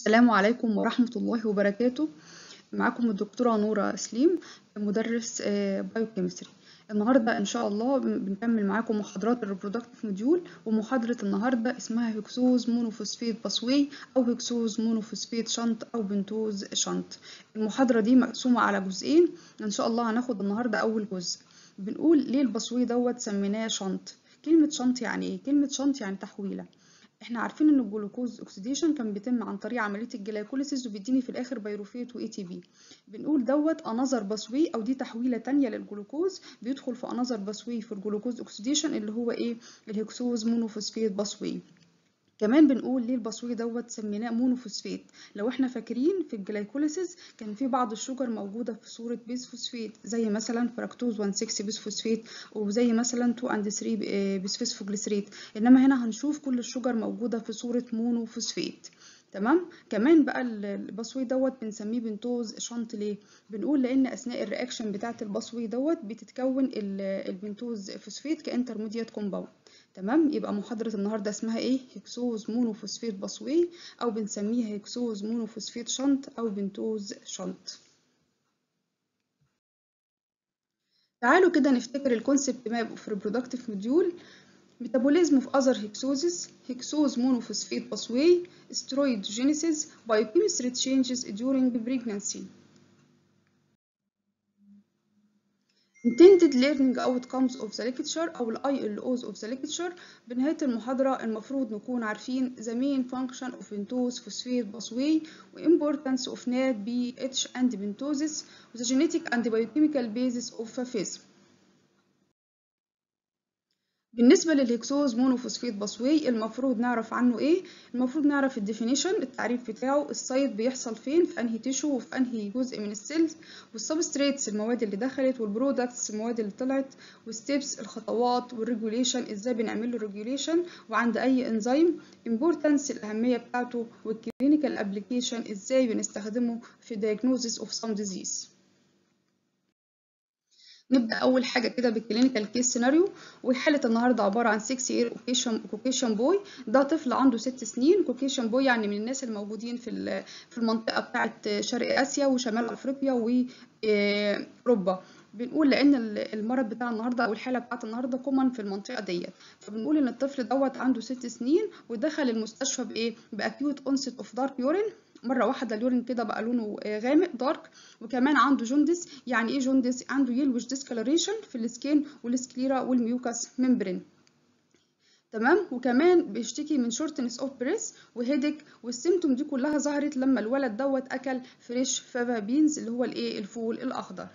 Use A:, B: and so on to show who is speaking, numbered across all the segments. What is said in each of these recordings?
A: السلام عليكم ورحمة الله وبركاته معاكم الدكتورة نورة سليم مدرس بايوكيمستري النهاردة إن شاء الله بنكمل معاكم محاضرات الريبرودكتيف موديول ومحاضرة النهاردة اسمها هيكسوز مونوفوسفيت باسوي أو هيكسوز مونوفوسفيت شنط أو بنتوز شنط المحاضرة دي مقسومة على جزئين إن شاء الله هناخد النهاردة أول جزء بنقول ليه الباسوي دوت سميناه شنط كلمة شنط يعني إيه؟ كلمة شنط يعني تحويلة احنا عارفين ان الجلوكوز اوكسيديشن كان بيتم عن طريق عمليه الجلايكوليسيس وبيديني في الاخر بيروفيت واي تي بي بنقول دوت انذر باسوي او دي تحويله تانية للجلوكوز بيدخل في انذر باسوي في الجلوكوز اوكسيديشن اللي هو ايه الهكسوز مونوفوسفيت باسوي كمان بنقول ليه الباسوي دوت سميناه مونوفوسفيت لو احنا فاكرين في الجلايكوليسيس كان في بعض الشجر موجوده في صوره بيس فوسفيت زي مثلا فراكتوز 1,6 بيس فوسفيت وزي مثلا 2 اند 3 بيس فوسفوجليسريت انما هنا هنشوف كل الشجر موجوده في صوره مونوفوسفيت تمام كمان بقى الباسوي دوت بنسميه بنتوز شنط ليه بنقول لان اثناء الرياكشن بتاعه الباسوي دوت بتتكون البنتوز فوسفيت كانترميديت كومباوند تمام يبقى محاضرة النهاردة اسمها ايه هكسوز مونوفوسفيت باسوي او بنسميها هكسوز مونوفوسفيت شنط او بنتوز شنط تعالوا كده نفتكر الكونسبت ماب اوف ريبرودكتيف موديول metabolism of other hexoses hexose monophosphate pathway steroidogenesis biochemistry changes during pregnancy intended learning outcomes of the lecture أو ال ILOs of the lecture بنهاية المحاضرة المفروض نكون عارفين the main function of pentose phosphate pathway و importance of NAD, BH and pentosis و the genetic and biochemical basis of phase بالنسبة للهكسوز مونوفوسفيت باسوي المفروض نعرف عنه ايه المفروض نعرف الديفينيشن التعريف بتاعه السايت بيحصل فين في انهي تيشو وفي انهي جزء من السيلز والسبستريتس المواد اللي دخلت والبرودكتس المواد اللي طلعت والستيبس الخطوات والريجوليشن ازاي بنعمل له ريجوليشن وعند اي انزيم امبورتانس الاهمية بتاعته والكلينيكال ابليكيشن ازاي بنستخدمه في diagnosis of some disease نبدا اول حاجه كده بالكلينيكال كيس سيناريو وحاله النهارده عباره عن 6 يير كوكيشن بوي ده طفل عنده 6 سنين كوكيشن بوي يعني من الناس الموجودين في في المنطقه بتاعه شرق اسيا وشمال افريقيا واوروبا بنقول لان المرض بتاع النهارده او الحاله بتاعت النهارده كومن في المنطقه ديت فبنقول ان الطفل دوت عنده 6 سنين ودخل المستشفى بايه باكيوت اونست اوف دارك يورين مره واحده اليورين كده بقى لونه غامق دارك وكمان عنده جوندس يعني ايه جوندس عنده يلوش ديسكلريشن في السكين والسكليرا والميوكاس ممبرين تمام وكمان بيشتكي من شورتنس اوف بريس وهيدك والسيمتوم دي كلها ظهرت لما الولد دوت اكل فريش فافا بينز اللي هو الايه الفول الاخضر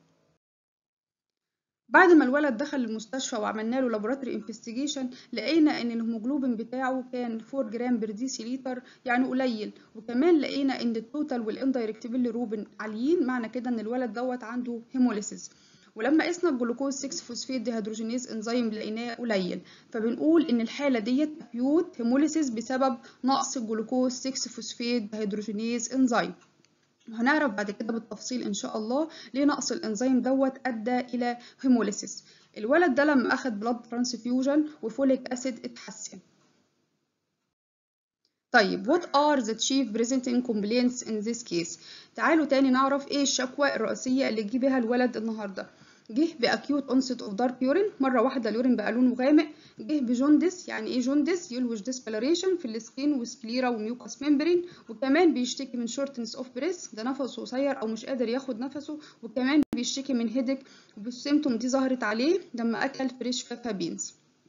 A: بعد ما الولد دخل المستشفى وعملنا له لابوراتوري انفستيجيشن لقينا ان الهيموجلوبين بتاعه كان 4 جرام بر ديسي لتر يعني قليل وكمان لقينا ان التوتال والاندايركت روبين عاليين معنى كده ان الولد دوت عنده هيموليسيس ولما قسنا الجلوكوز 6 فوسفيت ديهيدروجينيز انزيم لقيناه قليل فبنقول ان الحاله ديت اكيوت هيموليسيس بسبب نقص الجلوكوز 6 فوسفيت ديهيدروجينيز انزيم وهنعرف بعد كده بالتفصيل ان شاء الله ليه نقص الانزيم دوت ادى الى هيموليسيس الولد ده لما اخد بلاد ترانسفيوجن وفوليك اسيد اتحسن طيب what are the chief presenting complaints in this case تعالوا تاني نعرف ايه الشكوى الرئيسيه اللي جه بيها الولد النهارده جه باكيوت اونست اوف دارك يورين مره واحده اليورين بقى لونه غامق جه بجوندس يعني ايه جوندس يلوش ديسكلريشن في السكين وسكليرا وميوكاس ممبرين وكمان بيشتكي من شورتنس اوف بريس ده نفسه قصير او مش قادر ياخد نفسه وكمان بيشتكي من هيدك والسيمتوم دي ظهرت عليه لما اكل فريش فافا بينز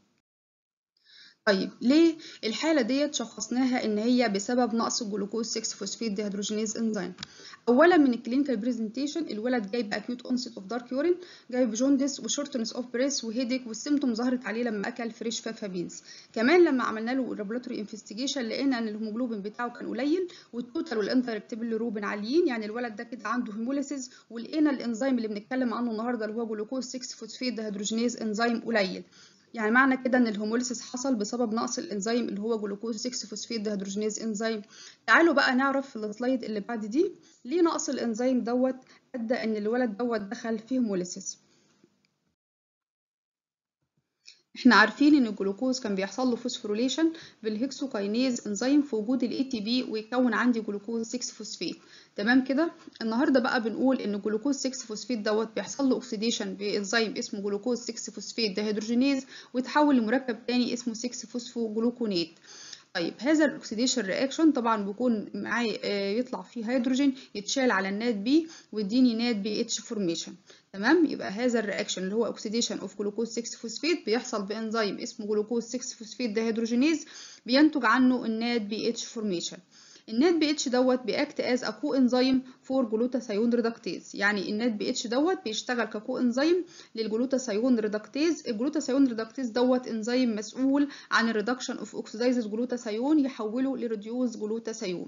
A: طيب ليه الحاله ديت شخصناها ان هي بسبب نقص الجلوكوز 6 فوسفيت ديهيدروجينيز انزيم اولا من الكلينيكال بريزنتيشن الولد جايب اكيوت اونست اوف دارك يورين جايب جوندس وشورتنس اوف بريس وهيديك والسيمتوم ظهرت عليه لما اكل فريش فافا بينز كمان لما عملنا له ريبولاتوري انفستيجيشن لقينا ان الهيموجلوبين بتاعه كان قليل والتوتال والانتركتبل روبين عاليين يعني الولد ده كده عنده هيموليسيس ولقينا الانزيم اللي بنتكلم عنه النهارده اللي هو جلوكوز 6 فوسفيت ديهيدروجينيز انزيم قليل يعني معنى كده ان الهيموليسيس حصل بسبب نقص الانزيم اللي هو جلوكوز 6 فوسفيت ديهيدروجينيز انزيم تعالوا بقى نعرف في السلايد اللي بعد دي ليه نقص الانزيم دوت ادى ان الولد دوت دخل في هيموليسيس احنا عارفين ان الجلوكوز كان بيحصل له فوسفوريليشن بالهكسوكاينيز انزيم في وجود الاي تي بي ويكون عندي جلوكوز 6 فوسفيت تمام كده النهارده بقى بنقول ان الجلوكوز 6 فوسفيت دوت بيحصل له اوكسيديشن بانزيم اسمه جلوكوز 6 فوسفيت دهيدروجينيز ويتحول لمركب تاني اسمه 6 فوسفوجلوكونات طيب هذا الاكسيديشن رياكشن طبعا بيكون معاه يطلع فيه هيدروجين يتشال على النات بي ويديني نات بي اتش فورميشن تمام يبقى هذا الرياكشن اللي هو اوكسيديشن اوف جلوكوز 6 فوسفيت بيحصل بانزيم اسمه جلوكوز 6 فوسفيت دهيدروجينيز بينتج عنه النات بي اتش فورميشن النات بي اتش دوت بيأكت از ا كو انزيم فور جلوتاثيون ريدكتيز يعني النات بي اتش دوت بيشتغل ككو انزيم للجلوتاثيون ريدكتيز الجلوتاثيون ريدكتيز دوت انزيم مسؤول عن الريدكشن اوف اوكسيدايزد جلوتاثيون يحوله لريديوز جلوتاثيون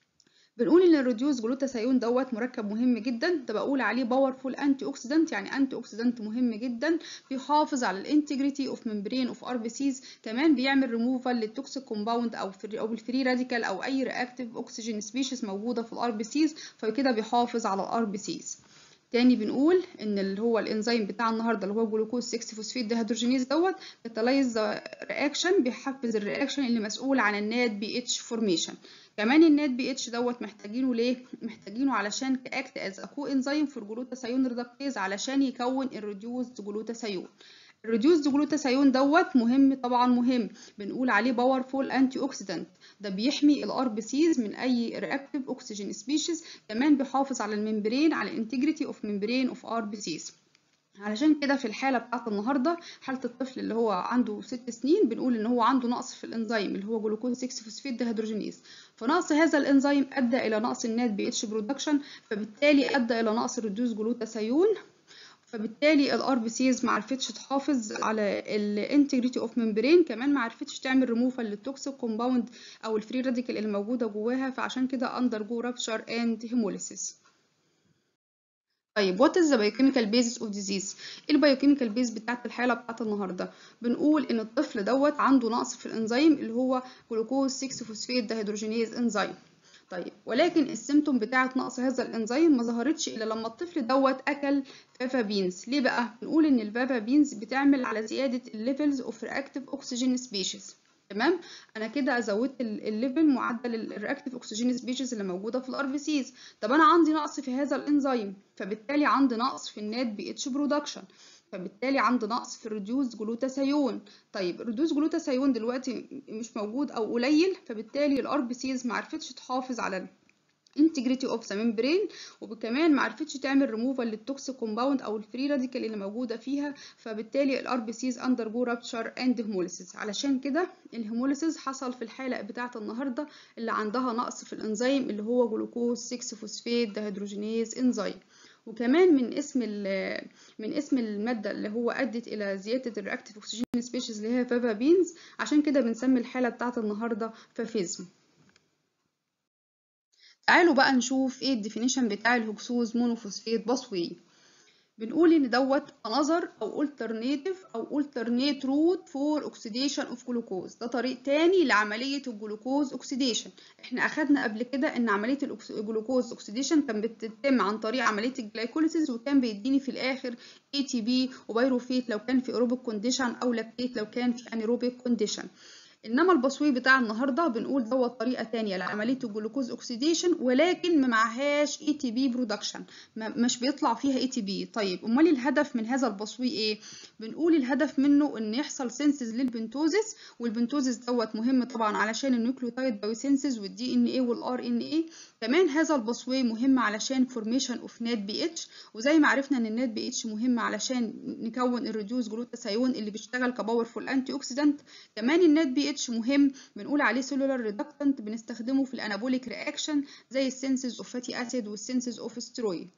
A: بنقول ان الريديوز جلوتاثيون دوت مركب مهم جدا ده بقول عليه باورفول انتي اوكسيدنت يعني انتي اوكسيدنت مهم جدا بيحافظ على الانتجريتي اوف ممبرين اوف ار بي سيز كمان بيعمل ريموفال للتوكسيك كومباوند او في او الفري راديكال او اي رياكتيف اوكسجين سبيشيز موجوده في الار بي سيز فكده بيحافظ على الار بي سيز تاني بنقول ان اللي هو الانزيم بتاع النهارده اللي هو جلوكوز 6 فوسفيت ديهيدروجينيز دوت كاتالايز رياكشن بيحفز الرياكشن اللي مسؤول عن النات بي اتش فورميشن كمان النات بي اتش دوت محتاجينه ليه محتاجينه علشان كاكت از اكو انزيم فور جلوتاثيون ريدكتيز علشان يكون الريديوزد جلوتاثيون الريديوزد جلوتاثيون دوت مهم طبعا مهم بنقول عليه باورفول انتي اوكسيدنت ده بيحمي الار بي سيز من اي رياكتيف اوكسجين سبيشيز كمان بيحافظ على الممبرين على الانتجريتي اوف ممبرين اوف ار بي سيز علشان كده في الحالة بتاعت النهاردة حالة الطفل اللي هو عنده ست سنين بنقول ان هو عنده نقص في الانزيم اللي هو جلوكوز 6 فوسفيت دهيدروجينيز فنقص هذا الانزيم ادى الى نقص النات بي اتش برودكشن فبالتالي ادى الى نقص الريديوز جلوتاثيون فبالتالي الار بي سيز ما عرفتش تحافظ على الانتجريتي اوف ممبرين كمان ما عرفتش تعمل ريموفال للتوكسيك كومباوند او الفري راديكال اللي موجوده جواها فعشان كده اندر جو رابشر اند هيموليسيس طيب وات از ذا بايوكيميكال بيزس اوف ديزيز ايه البايوكيميكال بيز بتاعت الحاله بتاعت النهارده بنقول ان الطفل دوت عنده نقص في الانزيم اللي هو جلوكوز 6 فوسفيت دهيدروجينيز انزيم طيب ولكن السيمتوم بتاعت نقص هذا الانزيم ما ظهرتش الا لما الطفل دوت اكل فافا بينز ليه بقى بنقول ان الفافا بينز بتعمل على زياده الليفلز اوف رياكتيف اوكسجين سبيشيز تمام انا كده زودت الليفل معدل الرياكتيف اوكسجين سبيشيز اللي موجوده في الار بي سيز طب انا عندي نقص في هذا الانزيم فبالتالي عندي نقص في النات بي اتش برودكشن فبالتالي عندي نقص في الريديوز جلوتاثيون طيب الريديوز جلوتاثيون دلوقتي مش موجود او قليل فبالتالي الار بي سيز ما عرفتش تحافظ على integrity of the membrane وكمان ما عرفتش تعمل ريموفال للتوكسيك كومباوند او الفري راديكال اللي موجوده فيها فبالتالي الار بي سيز اندر جو رابتشر اند هيموليسيس علشان كده الهيموليسيس حصل في الحاله بتاعه النهارده اللي عندها نقص في الانزيم اللي هو جلوكوز 6 فوسفيت دهيدروجينيز انزيم وكمان من اسم من اسم الماده اللي هو ادت الى زياده الرياكتيف اوكسجين سبيشيز اللي هي فافا بينز عشان كده بنسمي الحاله بتاعه النهارده فافيزم تعالوا بقى نشوف ايه الديفينيشن بتاع الهكسوز مونوفوسفيت باسوي بنقول ان دوت another او alternative او alternate route for oxidation of glucose ده طريق تاني لعملية الجلوكوز اوكسيديشن احنا اخدنا قبل كده ان عملية الجلوكوز اوكسيديشن كان بتتم عن طريق عملية الجلايكوليسيس وكان بيديني في الاخر اي تي بي وبيروفيت لو كان في ايروبيك كونديشن او لاكتيت لو كان في انيروبيك كونديشن انما البصوي بتاع النهارده بنقول دوت طريقه تانية لعمليه الجلوكوز اوكسيديشن ولكن ما معهاش اي تي بي برودكشن مش بيطلع فيها اي تي بي طيب امال الهدف من هذا البصوي ايه بنقول الهدف منه ان يحصل سينسز للبنتوزيس والبنتوزيس دوت مهم طبعا علشان النيوكليوتايد بايوسينسز والدي ان اي والار ان اي كمان هذا البصوي مهم علشان فورميشن اوف نات بي اتش وزي ما عرفنا ان النات بي اتش مهم علشان نكون الريديوز جلوتاثيون اللي بيشتغل كباورفول انتي اوكسيدنت كمان النات بي اتش مهم بنقول عليه سيلولار ريدكتنت بنستخدمه في الانابوليك رياكشن زي السينسز اوف فاتي اسيد والسينسز اوف سترويد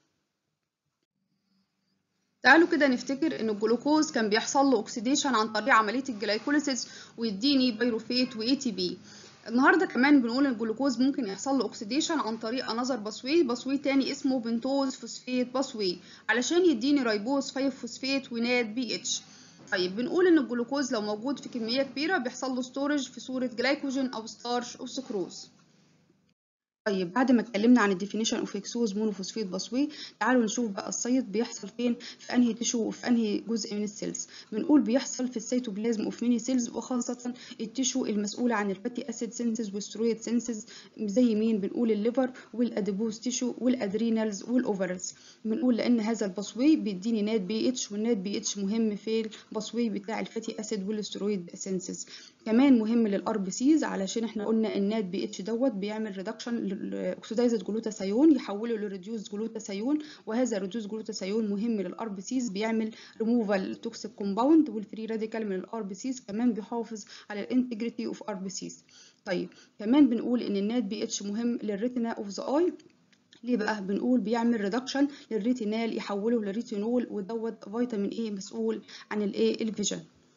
A: تعالوا كده نفتكر ان الجلوكوز كان بيحصل له اوكسيديشن عن طريق عمليه الجلايكوليسيس ويديني بيروفيت واي تي بي النهارده كمان بنقول الجلوكوز ممكن يحصل له اوكسيديشن عن طريق انذر باسوي باسوي تاني اسمه بنتوز فوسفيت باسوي علشان يديني رايبوز 5 فوسفيت ونات بي اتش طيب بنقول ان الجلوكوز لو موجود في كميه كبيره بيحصل له ستورج في صوره جلايكوجين او ستارش او سكروز طيب بعد ما اتكلمنا عن الديفينيشن اوف اكسوز مونوفوسفيت باسوي تعالوا نشوف بقى السيط بيحصل فين في انهي تيشو وفي انهي جزء من السيلز بنقول بيحصل في السيتوبلازم اوف ميني سيلز وخاصه التيشو المسؤوله عن الفاتي اسيد سينسز والسترويد سينسز زي مين بنقول الليفر والاديبوز تيشو والادرينالز والاوفرز بنقول لان هذا الباسوي بيديني نات بي اتش والنات بي اتش مهم في الباسوي بتاع الفاتي اسيد والسترويد سينسز كمان مهم للار بي سيز علشان احنا قلنا النات بي اتش دوت بيعمل ريدكشن للاكسدايزد جلوتاثيون يحوله لريديوس جلوتاثيون وهذا الريديوس جلوتاثيون مهم للار بي سيز بيعمل ريموفال توكسيك كومباوند والفري راديكال من الار بي سيز كمان بيحافظ على الانتجريتي اوف ار بي سيز طيب كمان بنقول ان النات بي اتش مهم للريتنا اوف ذا اي ليه بقى بنقول بيعمل ريدكشن للريتينال يحوله لريتينول ودوت فيتامين ايه مسؤول عن الايه الفيجن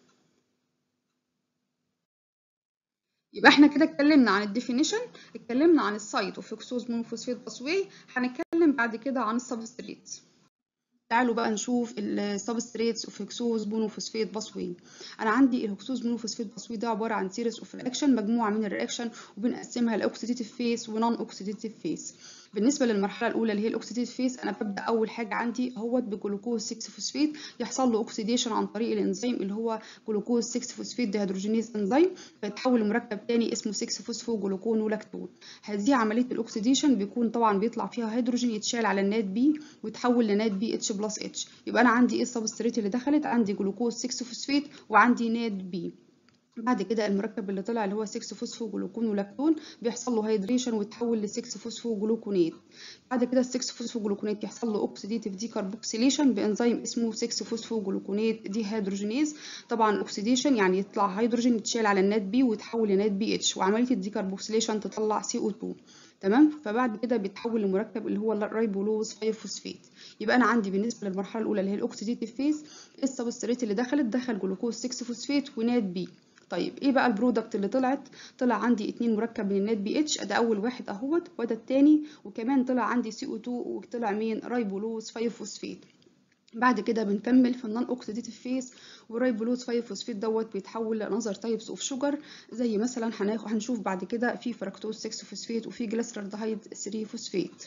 A: يبقى احنا كده اتكلمنا عن الديفينيشن اتكلمنا عن السايت اوف اكسوز مونوفوسفيت باسواي هنتكلم بعد كده عن السبستريت تعالوا بقى نشوف السبستريتس اوف هكسوز مونوفوسفيت باسوي انا عندي الهكسوز مونوفوسفيت باسوي ده عباره عن سيريس اوف رياكشن مجموعه من الرياكشن وبنقسمها لاوكسيديتيف فيس ونون اوكسيديتيف فيس بالنسبه للمرحله الاولى اللي هي الاوكسيديتيف فيس انا ببدا اول حاجه عندي اهوت بجلوكوز 6 فوسفيت يحصل له اوكسيديشن عن طريق الانزيم اللي هو جلوكوز 6 فوسفيت ديهيدروجينيز انزيم فيتحول لمركب تاني اسمه 6 فوسفو جلوكون ولاكتون هذه عمليه الاكسيديشن بيكون طبعا بيطلع فيها هيدروجين يتشال على النات بي ويتحول لنات بي اتش بلس اتش يبقى انا عندي ايه السبستريت اللي دخلت عندي جلوكوز 6 فوسفيت وعندي نات بي بعد كده المركب اللي طلع اللي هو 6 فوسفو جلوكون ولاكتون بيحصل له هيدريشن ويتحول ل 6 فوسفو جلوكونات بعد كده ال 6 فوسفو جلوكونات يحصل له اوكسيديتيف ديكربوكسيليشن بانزيم اسمه 6 فوسفو جلوكونات دي هيدروجينيز طبعا اوكسيديشن يعني يطلع هيدروجين يتشال على النات بي ويتحول لنات بي اتش وعمليه الديكربوكسيليشن تطلع سي او 2 تمام فبعد كده بيتحول لمركب اللي هو الرايبولوز 5 فوسفيت يبقى انا عندي بالنسبه للمرحله الاولى اللي هي الاوكسيديتيف فيز السبستريت اللي دخلت دخل جلوكوز 6 فوسفيت ونات بي طيب ايه بقى البرودكت اللي طلعت طلع عندي اتنين مركب من النات بي اتش ده اول واحد اهوت وده التاني وكمان طلع عندي سي او 2 وطلع مين رايبولوز 5 فوسفيت بعد كده بنكمل في النون اوكسيديتيف فيز والرايبولوز 5 فوسفيت دوت بيتحول لانذر تايبس اوف شوجر زي مثلا هنشوف بعد كده في فركتوز 6 فوسفيت وفي جليسرالدهيد 3 فوسفيت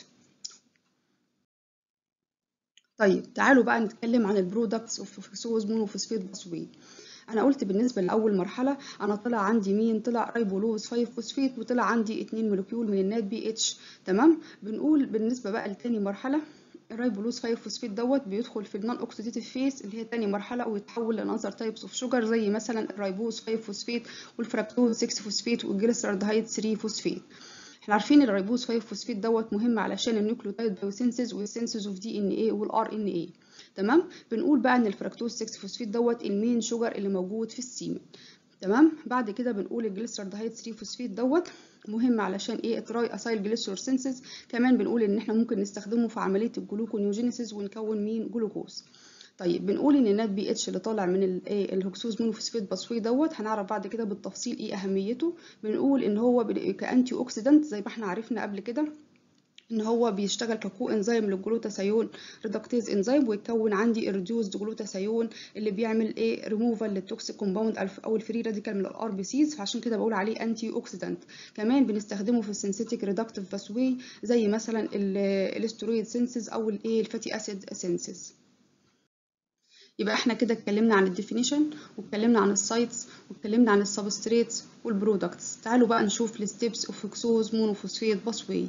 A: طيب تعالوا بقى نتكلم عن البرودكتس اوف فوسفوز مونوفوسفيت باسوي انا قلت بالنسبه لاول مرحله انا طلع عندي مين طلع رايبولوز 5 فوسفيت وطلع عندي 2 مولكيول من النات بي اتش تمام بنقول بالنسبه بقى لتاني مرحله الرايبولوز 5 فوسفيت دوت بيدخل في النون اوكسيديتيف فيس اللي هي تاني مرحله ويتحول لانذر تايبس اوف شوجر زي مثلا الرايبوز 5 فوسفيت والفراكتوز 6 فوسفيت والجليسرالدهيد 3 فوسفيت احنا عارفين الرايبوز 5 فوسفيت دوت مهم علشان النيوكليوتايد بايوسينسز والسينسز اوف دي ان اي والار ان اي تمام بنقول بقى ان الفراكتوز 6 فوسفيت دوت المين شوجر اللي موجود في السيمن تمام بعد كده بنقول الجليسرالدهيد 3 فوسفيت دوت مهم علشان ايه التراي اسايل جليسرول سينسز كمان بنقول ان احنا ممكن نستخدمه في عمليه الجلوكونيوجينيسيس ونكون مين جلوكوز طيب بنقول ان النات بي اتش اللي طالع من الايه الهكسوز مونوفوسفيت باسوي دوت هنعرف بعد كده بالتفصيل ايه اهميته بنقول ان هو كانتي اوكسيدنت زي ما احنا عرفنا قبل كده ان هو بيشتغل ككو انزيم للجلوتاثيون ريدكتيز انزيم ويكون عندي الريديوسد جلوتاثيون اللي بيعمل ايه ريموفال للتوكسيك كومباوند او الفري راديكال من الار بي سيز فعشان كده بقول عليه انتي اوكسيدنت كمان بنستخدمه في السينثيتيك ريدكتيف باسوي زي مثلا الاسترويد سينسز او الايه الفاتي اسيد سينسز يبقى احنا كده اتكلمنا عن الديفينيشن واتكلمنا عن السايتس واتكلمنا عن السبستريتس والبرودكتس تعالوا بقى نشوف الستيبس اوف هكسوز مونوفوسفيت باسوي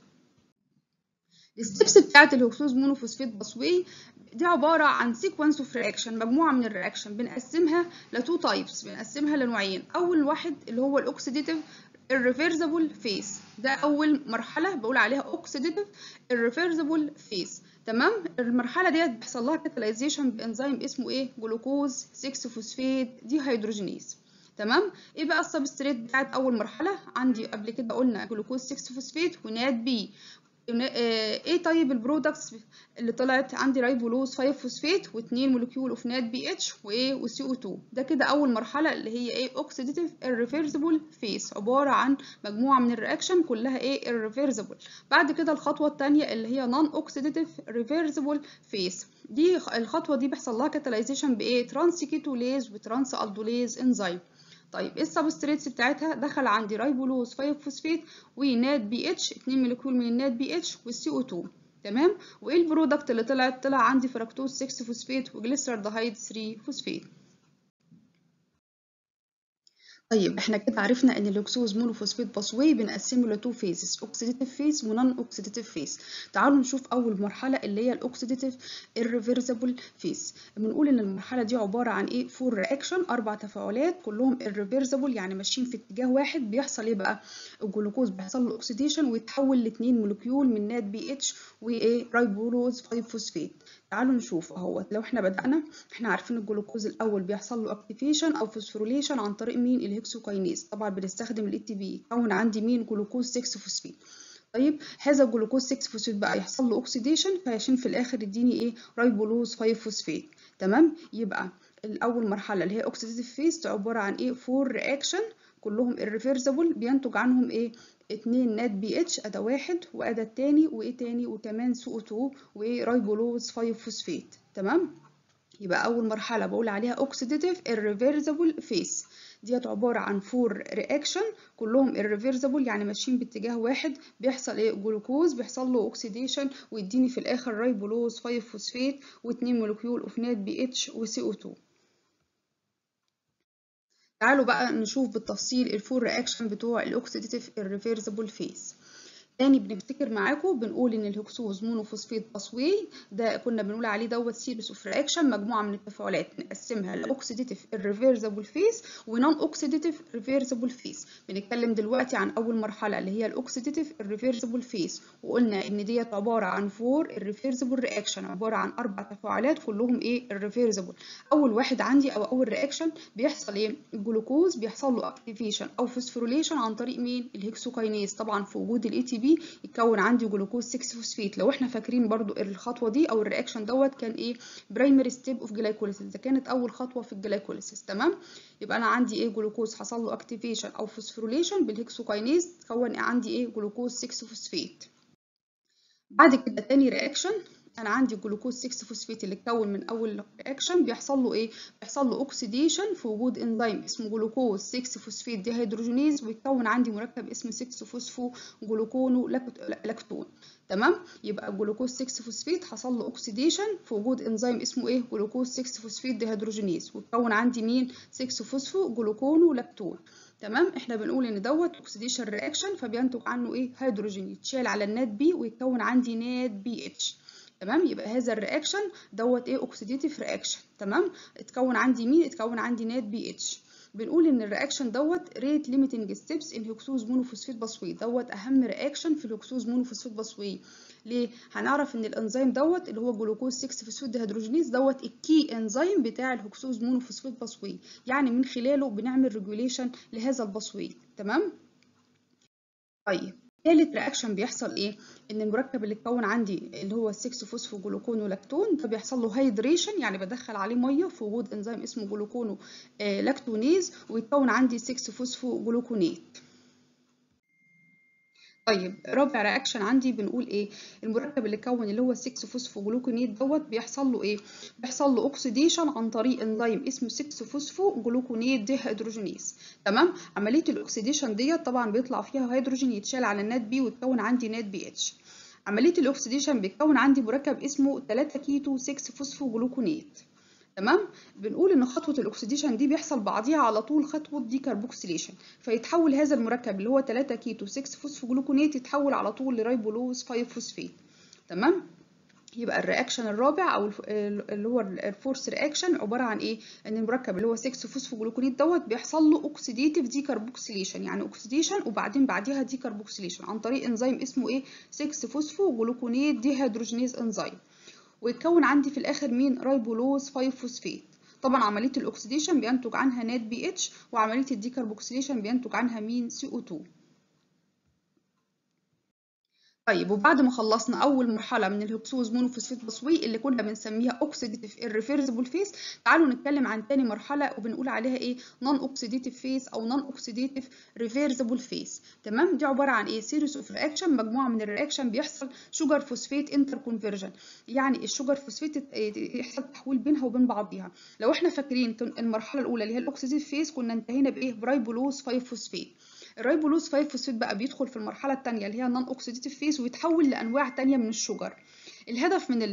A: الستبس بتاعت الهكسوز مونوفوسفيت باسوي دي عباره عن سيكونس اوف رياكشن مجموعه من الرياكشن بنقسمها لتو تايبس بنقسمها لنوعين اول واحد اللي هو الاوكسيديتيف الريفرسبل فيس ده اول مرحله بقول عليها اوكسيديتيف الريفرسبل فيس تمام المرحله ديت بيحصل لها كاتاليزيشن بانزيم اسمه ايه جلوكوز 6 فوسفيت دي هيدروجينيز تمام ايه بقى السبستريت بتاعت اول مرحله عندي قبل كده قلنا جلوكوز 6 فوسفيت ونات بي ايه طيب البرودكتس اللي طلعت عندي رايبولوز 5 فوسفيت و2 مولكيول اوف نات بي اتش وايه وسي او 2 ده كده اول مرحله اللي هي ايه اوكسيديتيف irreversible فيس عباره عن مجموعه من الرياكشن كلها ايه irreversible بعد كده الخطوه الثانيه اللي هي نون اوكسيديتيف reversible فيس دي الخطوه دي بيحصل لها كاتاليزيشن بايه ترانس كيتوليز وترانس الدوليز انزيم طيب ايه السبستريتس بتاعتها دخل عندي رايبولوز 5 فوسفات وناد بي اتش 2 مولكيول من الناد بي اتش والسي او 2 تمام وايه البرودكت اللي طلعت طلع عندي فركتوز 6 فوسفات وجليسرالدهيد 3 فوسفات طيب احنا كده عرفنا ان الاكسوز مونوفوسفات باسواي بنقسمه لتو فيزز اوكسيديتيف فيز ونون اوكسيديتيف فيز تعالوا نشوف اول مرحله اللي هي الاوكسيديتيف irreversible فيز بنقول ان المرحله دي عباره عن ايه فور رياكشن اربع تفاعلات كلهم irreversible يعني ماشيين في اتجاه واحد بيحصل ايه بقى الجلوكوز بيحصل له اوكسيديشن ويتحول لاثنين مولكيول من ناد بي اتش وايه رايبولوز 5 فوسفات تعالوا نشوف اهوت لو احنا بدأنا احنا عارفين الجلوكوز الاول بيحصل له اكتيفيشن او فوسفوريليشن عن طريق مين الهكسوكاينيز طبعا بنستخدم الاي تي بي يكون عندي مين جلوكوز 6 فوسفيت طيب هذا الجلوكوز 6 فوسفيت بقى يحصل له اوكسيديشن فعشان في الاخر يديني ايه رايبولوز 5 فوسفيت تمام يبقى الاول مرحله اللي هي اوكسيديتيف فيز عباره عن ايه فور رياكشن كلهم irreversible بينتج عنهم ايه اتنين نات بي اتش ادا واحد وادا التاني وايه تاني وكمان سو 2 ورايبولوز 5 فوسفات تمام يبقى اول مرحله بقول عليها اوكسيديتيف irreversible phase ديت عباره عن فور رياكشن كلهم irreversible يعني ماشيين باتجاه واحد بيحصل ايه جلوكوز بيحصل له اوكسيديشن ويديني في الاخر رايبولوز 5 فوسفات و2 مولكيول اوف نات بي اتش وسي او 2 تعالوا بقى نشوف بالتفصيل الفور رياكشن بتوع الاوكسيديتيف irreversible phase تاني بنفتكر معاكم بنقول ان الهكسوز مونوفوسفيت باسواي ده كنا بنقول عليه دوت سيريس اوف رياكشن مجموعه من التفاعلات نقسمها لاوكسيديتيف irreversible phase ونون اوكسيديتيف reversible phase بنتكلم دلوقتي عن اول مرحله اللي هي الاوكسيديتيف irreversible phase وقلنا ان ديت عباره عن فور irreversible رياكشن عباره عن اربع تفاعلات كلهم ايه irreversible اول واحد عندي او اول رياكشن بيحصل ايه الجلوكوز بيحصل له اكتيفيشن او فوسفوريليشن عن طريق مين الهكسوكاينيز طبعا في وجود الاي تي بي يتكون عندي جلوكوز 6 فوسفيت لو احنا فاكرين برضو الخطوه دي او الرياكشن دوت كان ايه برايمري ستيب اوف جلايكوليسيس ده كانت اول خطوه في الجلايكوليسيس تمام يبقى انا عندي ايه جلوكوز حصل له اكتيفيشن او فوسفوريليشن بالهكسوكاينيز تكون عندي ايه جلوكوز 6 فوسفيت بعد كده تاني رياكشن انا عندي جلوكوز 6 فوسفيت اللي اتكون من اول رياكشن بيحصل له ايه بيحصل له اوكسيديشن في وجود انزيم اسمه جلوكوز 6 فوسفيت ديهيدروجينيز ويتكون عندي مركب اسمه 6 فوسفو جلوكونو لاكتون تمام يبقى الجلوكوز 6 فوسفيت حصل له اوكسيديشن في وجود انزيم اسمه ايه جلوكوز 6 فوسفيت ديهيدروجينيز ويتكون عندي مين 6 فوسفو جلوكونو لاكتون تمام احنا بنقول ان دوت اوكسيديشن رياكشن فبينتج عنه ايه هيدروجين يتشال على النات بي ويتكون عندي نات بي اتش تمام يبقى هذا الرياكشن دوت ايه اوكسيديتيف رياكشن تمام اتكون عندي مين اتكون عندي نات بي اتش بنقول ان الرياكشن دوت ريت ليميتنج ستيبس ان هكسوز مونوفوسفيت باسوي دوت اهم رياكشن في الهكسوز مونوفوسفيت باسوي ليه هنعرف ان الانزيم دوت اللي هو جلوكوز 6 فوسفيت ديهيدروجينيز دوت الكي انزيم بتاع الهكسوز مونوفوسفيت باسوي يعني من خلاله بنعمل ريجوليشن لهذا الباسوي تمام طيب ثالث رياكشن بيحصل ايه ان المركب اللي اتكون عندي اللي هو 6 فوسفو جلوكونو لاكتون ده بيحصل له هيدريشن يعني بدخل عليه ميه في وجود انزيم اسمه جلوكونو آه لاكتونيز ويتكون عندي 6 فوسفو جلوكونات طيب رابع رياكشن عندي بنقول ايه المركب اللي اتكون اللي هو 6 فوسفو جلوكونات دوت بيحصل له ايه بيحصل له اوكسيديشن عن طريق انزيم اسمه 6 فوسفو جلوكونات ديهيدروجينيز تمام عمليه الاكسيديشن ديت طبعا بيطلع فيها هيدروجين يتشال على النات بي وتكون عندي نات بي اتش عمليه الاكسيديشن بيتكون عندي مركب اسمه 3 كيتو 6 فوسفو جلوكونات تمام بنقول ان خطوه الاكسيديشن دي بيحصل بعديها على طول خطوه ديكربوكسيليشن فيتحول هذا المركب اللي هو 3 كيتو 6 فوسفوجلوكونات يتحول على طول لرايبولوز 5 فوسفيت تمام يبقى الرياكشن الرابع او اللي هو الفورس رياكشن عباره عن ايه ان المركب اللي هو 6 فوسفوجلوكونات دوت بيحصل له اوكسيديتيف ديكربوكسيليشن يعني اوكسيديشن وبعدين بعديها ديكربوكسيليشن عن طريق انزيم اسمه ايه 6 فوسفوجلوكونات ديهيدروجينيز انزيم ويتكون عندي في الاخر مين رايبولوز 5 فوسفيت طبعا عمليه الاكسيديشن بينتج عنها نات بي اتش وعمليه الديكربوكسيليشن بينتج عنها مين سي او 2 طيب وبعد ما خلصنا اول مرحله من الهكسوز مونوفوسفيت بصوي اللي كنا بنسميها اوكسيديتيف irreversible فيس تعالوا نتكلم عن تاني مرحله وبنقول عليها ايه نون اوكسيديتيف فيس او نون اوكسيديتيف ريفيرسبل فيس تمام دي عباره عن ايه سيريس اوف رياكشن مجموعه من الرياكشن بيحصل شوجر فوسفيت انتر كونفرجن يعني الشوجر فوسفيت يحصل تحويل بينها وبين بعضيها لو احنا فاكرين المرحله الاولى اللي هي الاوكسيديتيف فيس كنا انتهينا بايه برايبولوز 5 فوسفيت الرايبولوز 5 فوسفيت بقى بيدخل في المرحله الثانيه اللي هي النون اوكسيديتيف فيس ويتحول لانواع ثانيه من الشجر الهدف من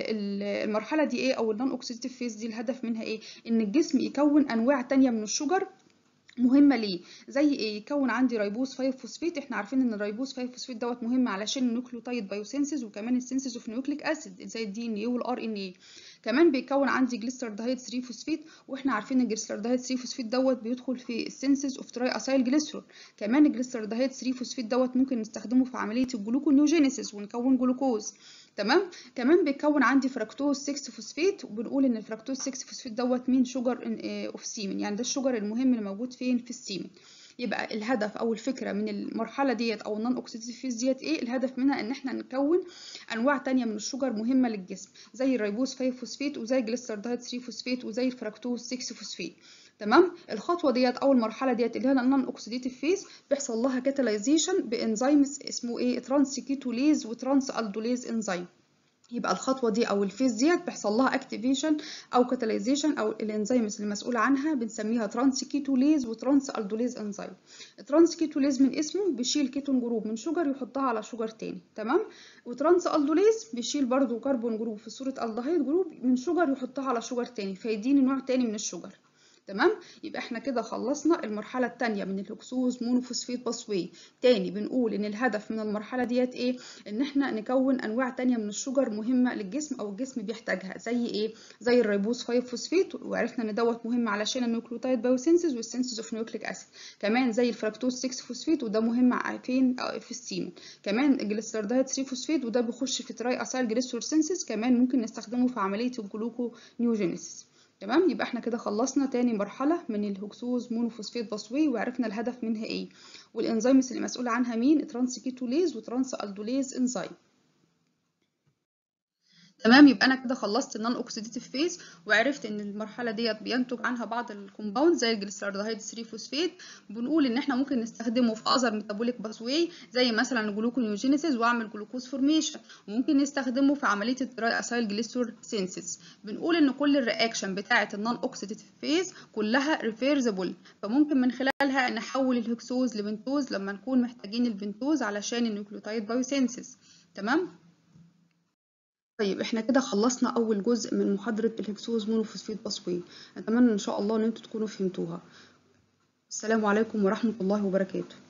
A: المرحله دي ايه او النون اوكسيديتيف فيس دي الهدف منها ايه ان الجسم يكون انواع ثانيه من الشجر مهمة ليه؟ زي ايه؟ يكون عندي ريبوز 5 فوسفيت، احنا عارفين ان الريبوز 5 فوسفيت دوت مهم علشان النيوكليوتايد بايوسينسز وكمان السينسز اوف نيوكليك اسيد زي الدي ان ايه والار ان ايه. كمان بيكون عندي جليسيرالدهيد 3 فوسفيت واحنا عارفين ان الجليسيرالدهيد 3 فوسفيت دوت بيدخل في السينسز اوف تراي اسايل جليسرول كمان الجليسيرالدهيد 3 فوسفيت دوت ممكن نستخدمه في عمليه الجلوكونيوجينيسيس ونكون جلوكوز تمام كمان بيكون عندي فركتوز 6 فوسفيت وبنقول ان الفركتوز 6 فوسفيت دوت مين شوجر اوف سيمن يعني ده الشوجر المهم اللي موجود فين في السيمن يبقى الهدف او الفكره من المرحله ديت او النون اوكسيديتيف فيز ديت ايه الهدف منها ان احنا نكون انواع تانية من الشجر مهمه للجسم زي الريبوز 5 فوسفيت وزي الجليسيرالدهيد 3 فوسفيت وزي الفركتوز 6 فوسفيت تمام الخطوه ديت او المرحله ديت اللي هي النون اوكسيديتيف فيز بيحصل لها كاتاليزيشن بانزيمز اسمه ايه ترانس كيتوليز وترانس الدوليز انزيم يبقى الخطوه دي او الفيز ديت بيحصل لها اكتيفيشن او كاتاليزيشن او الانزيمز المسؤوله عنها بنسميها ترانس كيتوليز وترانس الدوليز انزيم الترانس كيتوليز من اسمه بيشيل كيتون جروب من شجر يحطها على شجر تاني تمام وترانس الدوليز بيشيل برضو كربون جروب في صوره الدهيد جروب من شجر يحطها على شجر تاني فيديني نوع تاني من الشجر تمام يبقى احنا كده خلصنا المرحله الثانيه من الهكسوز مونوفوسفيت باسوي تاني بنقول ان الهدف من المرحله ديت ايه ان احنا نكون انواع تانية من الشجر مهمه للجسم او الجسم بيحتاجها زي ايه زي الريبوز 5 فوسفيت وعرفنا ان دوت مهم علشان النيوكليوتايد بايوسينسز والسينسز اوف نيوكليك اسيد كمان زي الفركتوز 6 فوسفيت وده مهم فين في السيمن كمان الجليسيرالدهيد 3 فوسفيت وده بيخش في تراي اسايل جليسرول سينسز كمان ممكن نستخدمه في عمليه الجلوكو نيوجينيسيس تمام يبقى احنا كده خلصنا تاني مرحلة من الهكسوز مونوفوسفيت بصوي وعرفنا الهدف منها ايه والانزيمز اللي مسؤولة عنها مين ترانس كيتوليز وترانس الدوليز انزيم تمام يبقى انا كده خلصت النون اوكسيديتيف فيز وعرفت ان المرحله ديت بينتج عنها بعض الكومباوند زي الجليسيرالدهيد 3 فوسفيت بنقول ان احنا ممكن نستخدمه في اذر ميتابوليك باثواي زي مثلا الجلوكونيوجينيسيس واعمل جلوكوز فورميشن وممكن نستخدمه في عمليه التراي اسايل جليسرول سينسيس بنقول ان كل الرياكشن بتاعه النون اوكسيديتيف فيز كلها ريفيرسبل فممكن من خلالها نحول الهكسوز لبنتوز لما نكون محتاجين البنتوز علشان النيوكليوتايد بايوسينسيس تمام طيب احنا كده خلصنا اول جزء من محاضرة الهكسوز مونوفوسفيت باسوي اتمنى ان شاء الله ان انتوا تكونوا فهمتوها السلام عليكم ورحمة الله وبركاته